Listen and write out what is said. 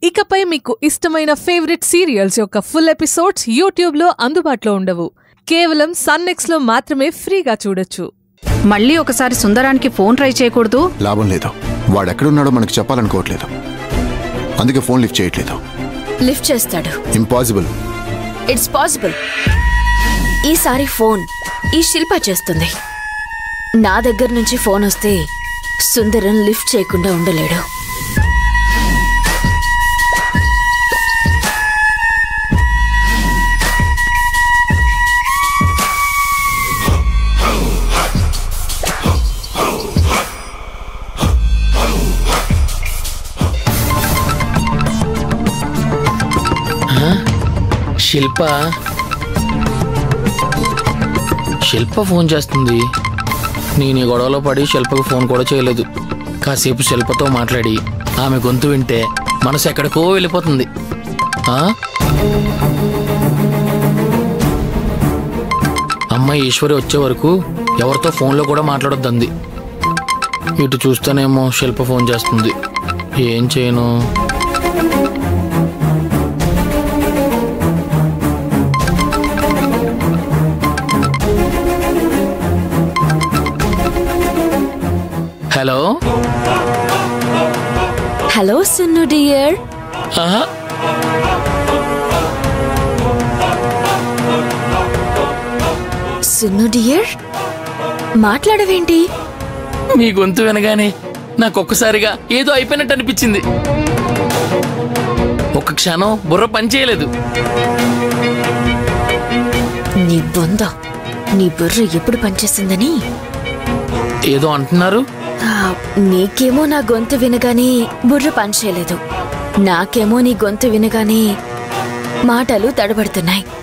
ఇకపై మీకు ఇష్టమైన ఫేవరెట్ సీరియల్స్ యొక్క ఫుల్ ఎపిసోడ్స్ యూట్యూబ్లో అందుబాటులో ఉండవు కేవలం సన్నెక్స్లో మాత్రమే ఫ్రీగా చూడొచ్చు మళ్ళీ ఒకసారి సుందరానికి ఫోన్ ట్రై చేయకూడదు లాభం లేదు వాడెక్కడున్నాడో మనకు చెప్పాలనుకోవట్లేదు అందుకే ఫోన్ లిఫ్ట్ చేయట్లేదు లిఫ్ట్ చేస్తాడు ఇంపాసిబుల్ ఇట్స్ పాసిబుల్ ఈసారి ఫోన్ ఈ శిల్ప చేస్తుంది నా దగ్గర నుంచి ఫోన్ వస్తే సుందరం లిఫ్ట్ చేయకుండా ఉండలేడు శిల్ప శిల్ప ఫోన్ చేస్తుంది నేను ఈ గొడవలో పడి శిల్పకు ఫోన్ కూడా చేయలేదు కాసేపు శిల్పతో మాట్లాడి ఆమె గొంతు వింటే మనసు ఎక్కడికో వెళ్ళిపోతుంది ఆ? అమ్మాయి ఈశ్వరి వచ్చే వరకు ఎవరితో ఫోన్లో కూడా మాట్లాడొద్దంది ఇటు చూస్తేనేమో శిల్ప ఫోన్ చేస్తుంది ఏం చేయను హలో హలో సున్ను డియర్ ఆహా సున్ను డియర్ మాట్లాడవేంటి మీ గొంతు వినగానే నాకు ఒక్కసారిగా ఏదో అయిపోయినట్టు అనిపించింది ఒక్క క్షణం బుర్ర పనిచేయలేదు నీ బొంద నీ బుర్ర ఎప్పుడు పనిచేసిందని ఏదో అంటున్నారు ఆ, నీకేమో నా గొంతు వినగానే బుర్ర పనిచేయలేదు నాకేమో నీ గొంతు వినగానే మాటలు తడబడుతున్నాయి